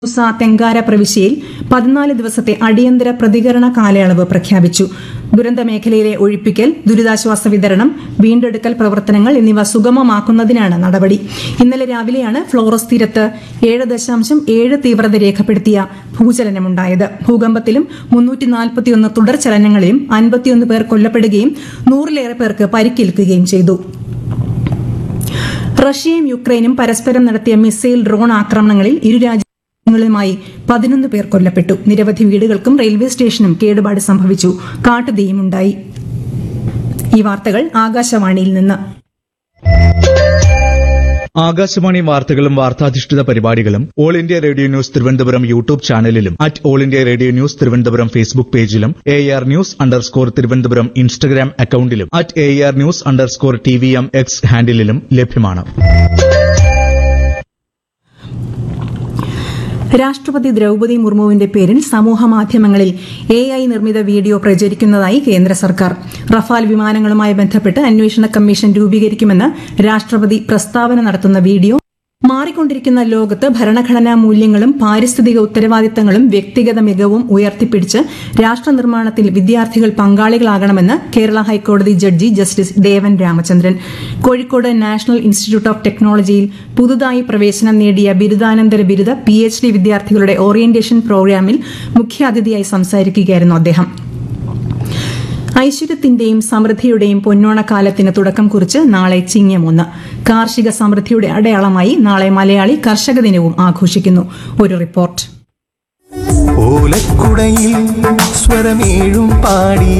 ഉസ തെങ്കാര പ്രവിശ്യയിൽ പതിനാല് ദിവസത്തെ അടിയന്തര പ്രതികരണ കാലയളവ് പ്രഖ്യാപിച്ചു ദുരന്ത മേഖലയിലെ ഒഴിപ്പിക്കൽ ദുരിതാശ്വാസ വിതരണം വീണ്ടെടുക്കൽ പ്രവർത്തനങ്ങൾ എന്നിവ സുഗമമാക്കുന്നതിനാണ് നടപടി ഇന്നലെ രാവിലെയാണ് ഫ്ലോറസ് തീരത്ത് ഏഴ് ദശാംശം ഏഴ് തീവ്രത രേഖപ്പെടുത്തിയ ഭൂചലനമുണ്ടായത് ഭൂകമ്പത്തിലും മുന്നൂറ്റി നാൽപ്പത്തിയൊന്ന് തുടർ ചലനങ്ങളിലും അൻപത്തിയൊന്ന് പേർ കൊല്ലപ്പെടുകയും നൂറിലേറെ പേർക്ക് പരിക്കേൽക്കുകയും ചെയ്തു റഷ്യയും യുക്രൈനും പരസ്പരം നടത്തിയ മിസൈൽ ഡ്രോൺ ആക്രമണങ്ങളിൽ ഇരു രാജ്യങ്ങളുമായി പതിനൊന്ന് പേർ കൊല്ലപ്പെട്ടു നിരവധി വീടുകൾക്കും റെയിൽവേ സ്റ്റേഷനും കേടുപാട് സംഭവിച്ചു കാട്ടുതീയുമുണ്ടായി ഈ വാർത്തകൾ ആകാശവാണിയിൽ നിന്ന് ആകാശവാണി വാർത്തകളും വാർത്താധിഷ്ഠിത പരിപാടികളും All India Radio news Thiruvananthapuram YouTube ചാനലിലും at All India Radio news Thiruvananthapuram Facebook പേജിലും A R news underscore Thiruvananthapuram Instagram അക്കൌണ്ടിലും at A R news underscore T V M X ഹാൻഡിലും ലഭ്യമാണ് രാഷ്ട്രപതി ദ്രൌപതി മുർമുവിന്റെ പേരിൽ സമൂഹ മാധ്യമങ്ങളിൽ എ ഐ നിർമ്മിത വീഡിയോ പ്രചരിക്കുന്നതായി കേന്ദ്ര സർക്കാർ റഫാൽ വിമാനങ്ങളുമായി ബന്ധപ്പെട്ട് അന്വേഷണ കമ്മീഷൻ രൂപീകരിക്കുമെന്ന് രാഷ്ട്രപതി പ്രസ്താവന നടത്തുന്ന വീഡിയോ മാറിക്കൊണ്ടിരിക്കുന്ന ലോകത്ത് ഭരണഘടനാ മൂല്യങ്ങളും പാരിസ്ഥിതിക ഉത്തരവാദിത്തങ്ങളും വ്യക്തിഗത മികവും ഉയർത്തിപ്പിടിച്ച് രാഷ്ട്രനിർമ്മാണത്തിൽ വിദ്യാർത്ഥികൾ പങ്കാളികളാകണമെന്ന് കേരള ഹൈക്കോടതി judge justice Devan Ramachandran Kozhikode national institute of ടെക്നോളജിയിൽ പുതുതായി പ്രവേശനം നേടിയ ബിരുദാനന്തര ബിരുദ പി എച്ച് ഡി വിദ്യാർത്ഥികളുടെ ഓറിയന്റേഷൻ പ്രോഗ്രാമിൽ മുഖ്യാതിഥിയായി സംസാരിക്കുകയായിരുന്നു അദ്ദേഹം ഐശ്വര്യത്തിന്റെയും സമൃദ്ധിയുടെയും പൊന്നോണക്കാലത്തിന് തുടക്കം കുറിച്ച് നാളെ ചിങ്ങമൊന്ന് കാർഷിക സമൃദ്ധിയുടെ അടയാളമായി നാളെ മലയാളി കർഷക ദിനവും ആഘോഷിക്കുന്നു ഒരു റിപ്പോർട്ട് ഓലക്കുടയിൽ സ്വരമേഴും പാടി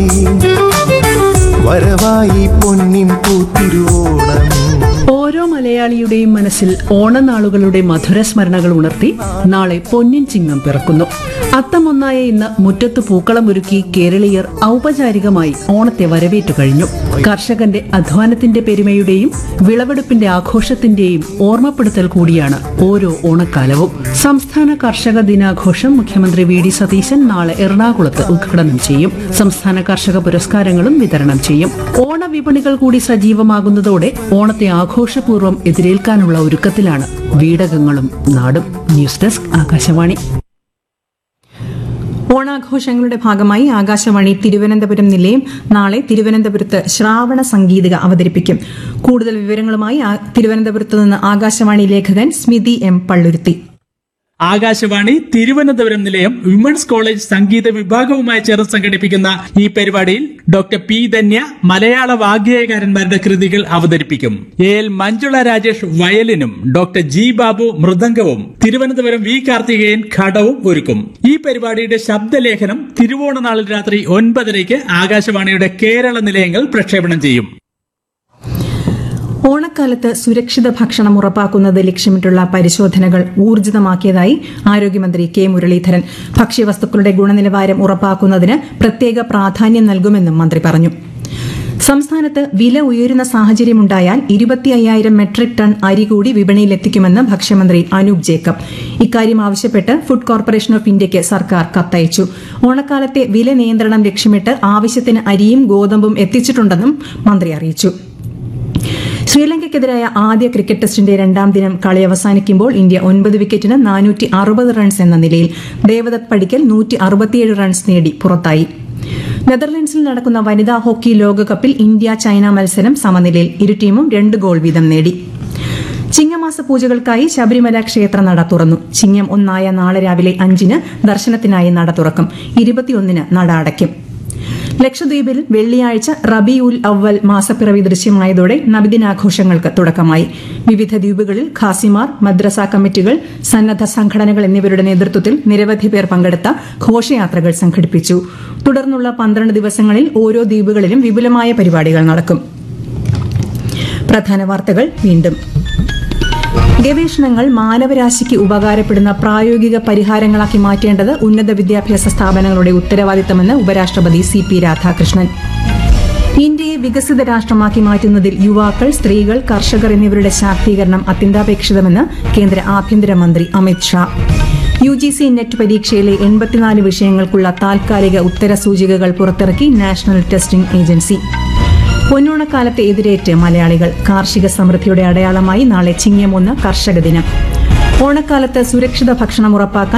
വരവായി പൊന്നിൻ പൂത്തിരുവോണം ഓരോ മലയാളിയുടെയും മനസ്സിൽ ഓണനാളുകളുടെ മധുരസ്മരണകൾ ഉണർത്തി നാളെ പൊന്നിൻ ചിങ്ങം പിറക്കുന്നു അത്തമൊന്നായ ഇന്ന് മുറ്റത്ത് പൂക്കളം ഒരുക്കി കേരളീയർ ഔപചാരികമായി ഓണത്തെ വരവേറ്റു കഴിഞ്ഞു കർഷകന്റെ അധ്വാനത്തിന്റെ പെരുമയുടെയും വിളവെടുപ്പിന്റെ ആഘോഷത്തിന്റെയും ഓർമ്മപ്പെടുത്തൽ കൂടിയാണ് ഓരോ ഓണക്കാലവും സംസ്ഥാന കർഷക ദിനാഘോഷം മുഖ്യമന്ത്രി വി ഡി സതീശൻ നാളെ എറണാകുളത്ത് ഉദ്ഘാടനം ചെയ്യും സംസ്ഥാന കർഷക പുരസ്കാരങ്ങളും വിതരണം ചെയ്യും ഓണവിപണികൾ കൂടി സജീവമാകുന്നതോടെ ഓണത്തെ ആഘോഷപൂർവ്വം എതിരേൽക്കാനുള്ള ഒരുക്കത്തിലാണ് വീടകങ്ങളും നാടും ന്യൂസ് ഡെസ്ക് ആകാശവാണി ഓണാഘോഷങ്ങളുടെ ഭാഗമായി ആകാശവാണി തിരുവനന്തപുരം നിലയം നാളെ തിരുവനന്തപുരത്ത് ശ്രാവണ സംഗീതിക അവതരിപ്പിക്കും കൂടുതൽ വിവരങ്ങളുമായി ആ- തിരുവനന്തപുരത്ത് നിന്ന് ആകാശവാണി ലേഖകൻ സ്മിതി എം പള്ളുരുത്തി ആകാശവാണി തിരുവനന്തപുരം നിലയം വിമൻസ് കോളേജ് സംഗീത വിഭാഗവുമായി ചേർന്ന് സംഘടിപ്പിക്കുന്ന ഈ പരിപാടിയിൽ ഡോക്ടർ പി ധന്യ മലയാള വാഗ്ഗേയകാരന്മാരുടെ കൃതികൾ അവതരിപ്പിക്കും എ എൽ മഞ്ജുള രാജേഷ് വയലിനും ഡോക്ടർ ജി ബാബു മൃദംഗവും തിരുവനന്തപുരം വി കാർത്തികേയൻ ഘടവും ഒരുക്കും ഈ പരിപാടിയുടെ ശബ്ദലേഖനം തിരുവോണ നാളിൽ രാത്രി ഒൻപതരയ്ക്ക് ആകാശവാണിയുടെ കേരള നിലയങ്ങൾ പ്രക്ഷേപണം ചെയ്യും ഓണക്കാലത്ത് സുരക്ഷിത ഭക്ഷണം ഉറപ്പാക്കുന്നത് ലക്ഷ്യമിട്ടുള്ള പരിശോധനകൾ ഊർജിതമാക്കിയതായി ആരോഗ്യമന്ത്രി കെ മുരളീധരൻ ഭക്ഷ്യവസ്തുക്കളുടെ ഗുണനിലവാരം ഉറപ്പാക്കുന്നതിന് പ്രത്യേക പ്രാധാന്യം നൽകുമെന്നും മന്ത്രി പറഞ്ഞു സംസ്ഥാനത്ത് വില ഉയരുന്ന സാഹചര്യമുണ്ടായാൽ ഇരുപത്തി അയ്യായിരം മെട്രിക് ടൺ അരി കൂടി വിപണിയിലെത്തിക്കുമെന്ന് ഭക്ഷ്യമന്ത്രി അനൂപ് ജേക്കബ് ഇക്കാര്യം ആവശ്യപ്പെട്ട് ഫുഡ് കോർപ്പറേഷൻ ഓഫ് ഇന്ത്യയ്ക്ക് സർക്കാർ കത്തയച്ചു ഓണക്കാലത്തെ വില നിയന്ത്രണം ലക്ഷ്യമിട്ട് ആവശ്യത്തിന് അരിയും ഗോതമ്പും എത്തിച്ചിട്ടുണ്ടെന്നും മന്ത്രി അറിയിച്ചു ശ്രീലങ്കയ്ക്കെതിരായ ആദ്യ ക്രിക്കറ്റ് ടെസ്റ്റിന്റെ രണ്ടാം ദിനം കളി അവസാനിക്കുമ്പോൾ ഇന്ത്യ ഒൻപത് വിക്കറ്റിന് നാനൂറ്റി അറുപത് റൺസ് എന്ന നിലയിൽ ദേവദത്ത് പടിക്കൽ നൂറ്റി അറുപത്തിയേഴ് റൺസ് നേടി പുറത്തായി നെതർലൻഡ്സിൽ നടക്കുന്ന വനിതാ ഹോക്കി ലോകകപ്പിൽ ഇന്ത്യ ചൈന മത്സരം സമനിലയിൽ ഇരു ടീമും രണ്ട് ഗോൾ വീതം നേടി ചിങ്ങമാസ പൂജകൾക്കായി ശബരിമല ക്ഷേത്ര നട തുറന്നു ചിങ്ങം ഒന്നായ നാളെ രാവിലെ അഞ്ചിന് ദർശനത്തിനായി നട തുറക്കും ഇരുപത്തിയൊന്നിന് നട അടയ്ക്കും ലക്ഷദ്വീപിൽ വെള്ളിയാഴ്ച റബി ഉൽ അവൽ മാസപ്പിറവി ദൃശ്യമായതോടെ നബിദിനാഘോഷങ്ങൾക്ക് തുടക്കമായി വിവിധ ദ്വീപുകളിൽ ഖാസിമാർ മദ്രസ കമ്മിറ്റികൾ സന്നദ്ധ സംഘടനകൾ എന്നിവരുടെ നേതൃത്വത്തിൽ നിരവധി പേർ പങ്കെടുത്ത ഘോഷയാത്രകൾ സംഘടിപ്പിച്ചു തുടർന്നുള്ള പന്ത്രണ്ട് ദിവസങ്ങളിൽ ഓരോ ദ്വീപുകളിലും വിപുലമായ പരിപാടികൾ നടക്കും പ്രധാന വാർത്തകൾ വീണ്ടും ഗവേഷണങ്ങൾ മാനവരാശിക്ക് ഉപകാരപ്പെടുന്ന പ്രായോഗിക പരിഹാരങ്ങളാക്കി മാറ്റേണ്ടത് ഉന്നത വിദ്യാഭ്യാസ സ്ഥാപനങ്ങളുടെ ഉത്തരവാദിത്തമെന്ന് ഉപരാഷ്ട്രപതി സി പി രാധാകൃഷ്ണൻ ഇന്ത്യയെ വികസിത രാഷ്ട്രമാക്കി മാറ്റുന്നതിൽ യുവാക്കൾ സ്ത്രീകൾ കർഷകർ എന്നിവരുടെ ശാക്തീകരണം അത്യന്താപേക്ഷിതമെന്ന് കേന്ദ്ര ആഭ്യന്തരമന്ത്രി Amit Shah U G C NET പരീക്ഷയിലെ എൺപത്തിനാല് വിഷയങ്ങൾക്കുള്ള താൽക്കാലിക ഉത്തര സൂചികകൾ പുറത്തിറക്കി നാഷണൽ ടെസ്റ്റിംഗ് ഏജൻസി പൊന്നോണക്കാലത്തെ എതിരേറ്റ് മലയാളികൾ കാർഷിക സമൃദ്ധിയുടെ അടയാളമായി നാളെ ചിങ്ങമൊന്ന് കർഷക ദിനം ഓണക്കാലത്ത് സുരക്ഷിത ഭക്ഷണം ഉറപ്പാക്കാൻ